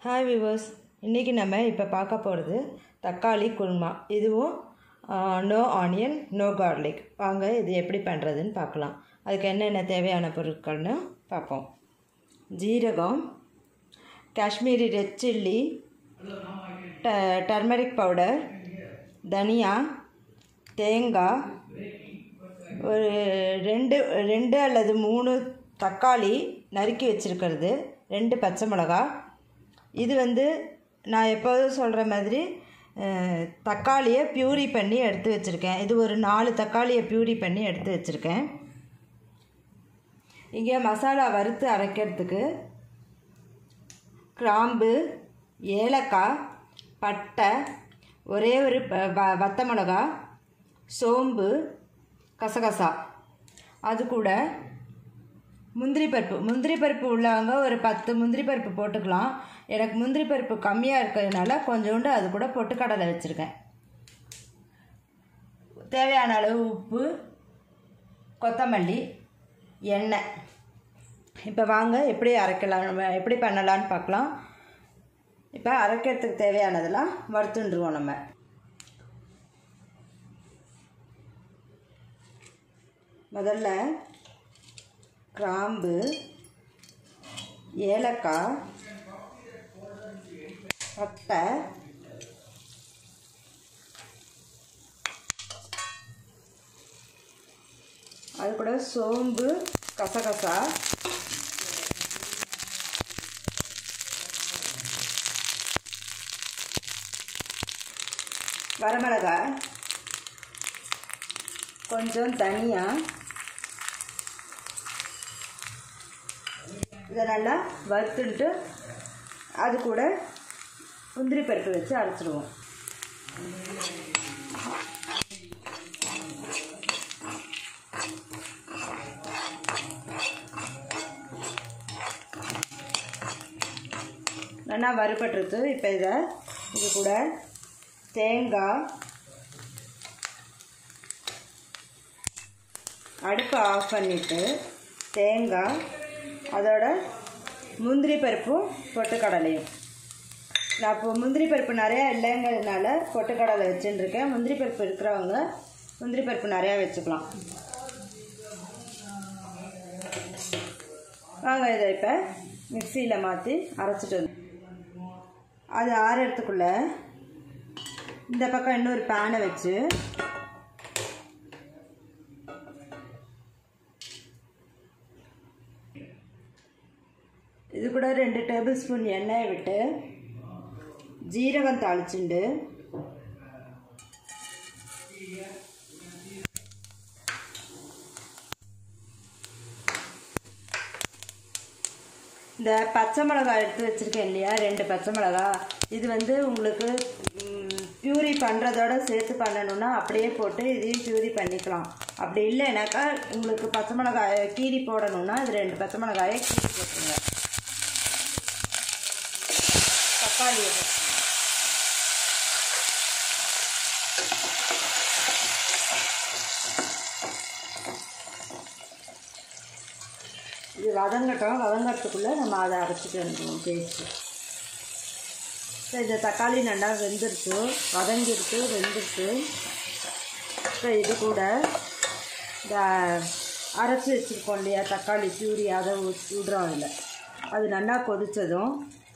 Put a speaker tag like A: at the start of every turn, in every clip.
A: Hi viewers இன்றைக்கி நம்ம இப்போ பார்க்க போகிறது தக்காளி குருமா இதுவும் நோ ஆனியன் நோ கார்லிக் வாங்க இது எப்படி பண்ணுறதுன்னு பார்க்கலாம் அதுக்கு என்னென்ன தேவையான பொருட்கள்னு பார்ப்போம் ஜீரகம் காஷ்மீரி ரெட் சில்லி ட டர்மரிக் பவுடர் தனியா தேங்காய் ஒரு ரெண்டு ரெண்டு அல்லது மூணு தக்காளி நறுக்கி வச்சுருக்கிறது ரெண்டு பச்சை மிளகா இது வந்து நான் எப்போதும் சொல்கிற மாதிரி அஹ், தக்காளியை பியூரி பண்ணி எடுத்து வச்சுருக்கேன் இது ஒரு நாலு தக்காளியை பியூரி பண்ணி எடுத்து வச்சுருக்கேன் இங்கே மசாலா வறுத்து அரைக்கிறதுக்கு கிராம்பு ஏலக்காய் பட்டை ஒரே ஒரு ப- வ- வத்த மிளகா சோம்பு கசகசா அது கூட முந்திரி பருப்பு முந்திரி பருப்பு உள்ளவங்க ஒரு பத்து முந்திரி பருப்பு போட்டுக்கலாம் எனக்கு முந்திரி பருப்பு கம்மியாக இருக்கிறதுனால கொஞ்சோண்டு அது கூட பொட்டுக்கடலை வச்சுருக்கேன் தேவையான அளவு உப்பு கொத்தமல்லி எண்ணெய் இப்போ வாங்க எப்படி அரைக்கலாம் நம்ம எப்படி பண்ணலான்னு பார்க்கலாம் இப்போ அரைக்கிறதுக்கு தேவையானதெல்லாம் வறுத்துண்டுருவோம் நம்ம முதல்ல கிராம்பு ஏலக்காய் பட்டை அது கூட சோம்பு கசகசா வரமிளகாய் கொஞ்சம் தனியா இதை நல்லா வறுத்துட்டு அது கூட முந்திரி பருப்பு வச்சு அரைச்சிடுவோம் நல்லா வறுபட்டுருது இப்போ இதை இது கூட தேங்காய் அடுப்பை ஆஃப் பண்ணிவிட்டு தேங்காய் அதோட முந்திரி பருப்பும் பொட்டுக்கடலையும் நான் இப்போ முந்திரி பருப்பு நிறையா இல்லைங்கிறதுனால பொட்டுக்கடலை வச்சுட்டுருக்கேன் முந்திரி பருப்பு இருக்கிறவங்க முந்திரி பருப்பு நிறையா வச்சுக்கலாம் வாங்க இதை இப்போ மிக்சியில் மாற்றி அரைச்சிட்டு வந்து அது ஆறத்துக்குள்ள இந்த பக்கம் இன்னொரு பேனை வச்சு இது கூட ரெண்டு டேபிள் ஸ்பூன் எண்ணெயை விட்டு ஜீரகம் தாளிச்சுண்டு இந்த பச்சை மிளகாய் எடுத்து வச்சுருக்கேன் இல்லையா ரெண்டு பச்சை மிளகாய் இது வந்து உங்களுக்கு பியூரி பண்ணுறதோட சேர்த்து பண்ணணும்னா அப்படியே போட்டு இதையும் பியூரி பண்ணிக்கலாம் அப்படி இல்லைனாக்கா உங்களுக்கு பச்சை மிளகாயை கீரி போடணும்னா இது ரெண்டு பச்சை மிளகாயை கீரி போட்டுருங்க தக்காளியை போட்டுருங்க. இது வதங்கட்டும் வதங்கறதுக்குள்ளே நம்ம அதை அரைச்சிட்டு வந்துடுவோம் பேஸ்ட்டு இப்போ இந்த தக்காளி நல்லா வெந்துருச்சு வதங்கிருக்கு வெந்துருச்சு இப்போ இது கூட இந்த அரைச்சி வச்சுருக்கோம் இல்லையா தக்காளி பியூரி அதை ஊத்- விடுறோம் இல்லை அது நல்லா கொதித்ததும்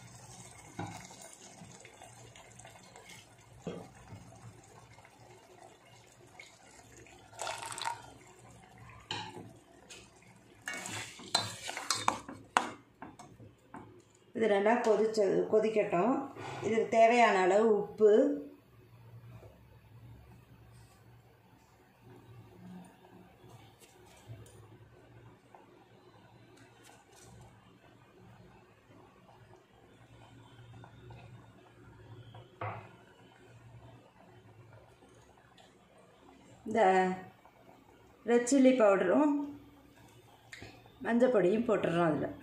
A: இது நல்லா கொதிச்ச கொதிக்கட்டும் இதுக்கு தேவையான அளவு உப்பு இந்த ரெட் சில்லி பவுடரும் மஞ்சள் பொடியும் போட்டுடுறோம் அதில்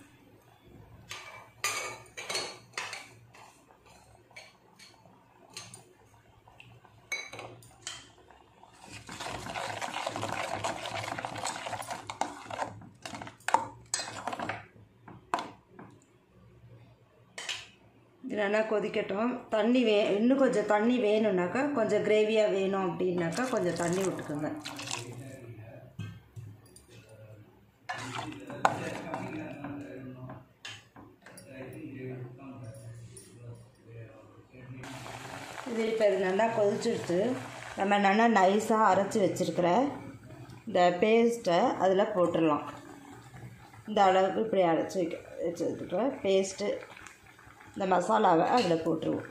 A: இது நல்லா கொதிக்கட்டும் தண்ணி வே இன்னும் கொஞ்சம் தண்ணி வேணும்னாக்கா கொஞ்சம் கிரேவியாக வேணும் அப்படின்னாக்கா கொஞ்சம் தண்ணி விட்டுக்குங்க இது இப்போ இது நல்லா கொதிச்சுடுத்து நம்ம நல்லா நைஸாக அரைச்சி வச்சுருக்கிற இந்த பேஸ்ட்டை அதில் போட்டுடலாம் இந்த அளவுக்கு இப்படி அரைச்சி வைக்க வச்சுருக்கிற பேஸ்ட்டு இந்த மசாலாவை அதில் போட்டுருவோம்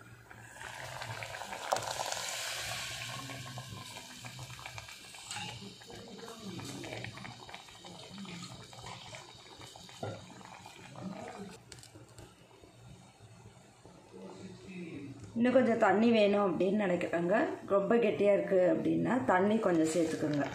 A: இன்னும் கொஞ்சம் தண்ணி வேணும் அப்படின்னு நினைக்கிறாங்க ரொம்ப கெட்டியாக இருக்குது அப்படின்னா தண்ணி கொஞ்சம் சேர்த்துக்குங்க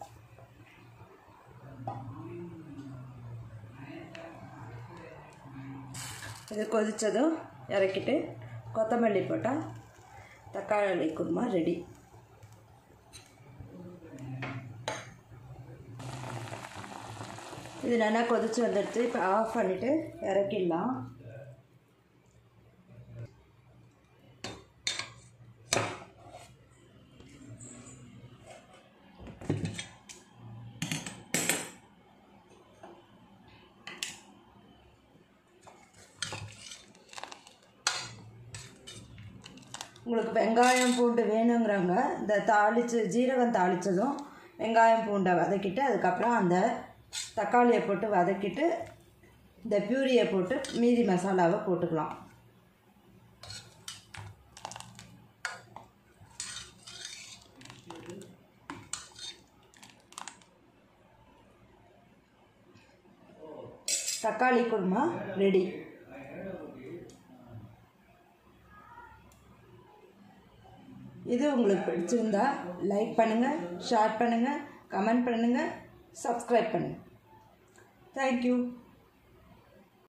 A: இது கொதித்ததும் இறக்கிட்டு கொத்தமல்லி போட்டால் தக்காளி குருமா ரெடி இது நல்லா கொதிச்சு வந்துடுச்சு இப்போ ஆஃப் பண்ணிவிட்டு இறக்கிடலாம் உங்களுக்கு வெங்காயம் பூண்டு வேணுங்கிறவங்க இந்த தாளித்து ஜீரகம் தாளித்ததும் வெங்காயம் பூண்டை வதக்கிட்டு அதுக்கப்புறம் அந்த தக்காளியை போட்டு வதக்கிட்டு இந்த பியூரியை போட்டு மீதி மசாலாவை போட்டுக்கலாம் தக்காளி குருமா ரெடி இது உங்களுக்கு பிடிச்சிருந்தா லைக் பண்ணுங்கள் ஷேர் பண்ணுங்கள் கமெண்ட் பண்ணுங்கள் சப்ஸ்கிரைப் பண்ணுங்கள் தேங்க்யூ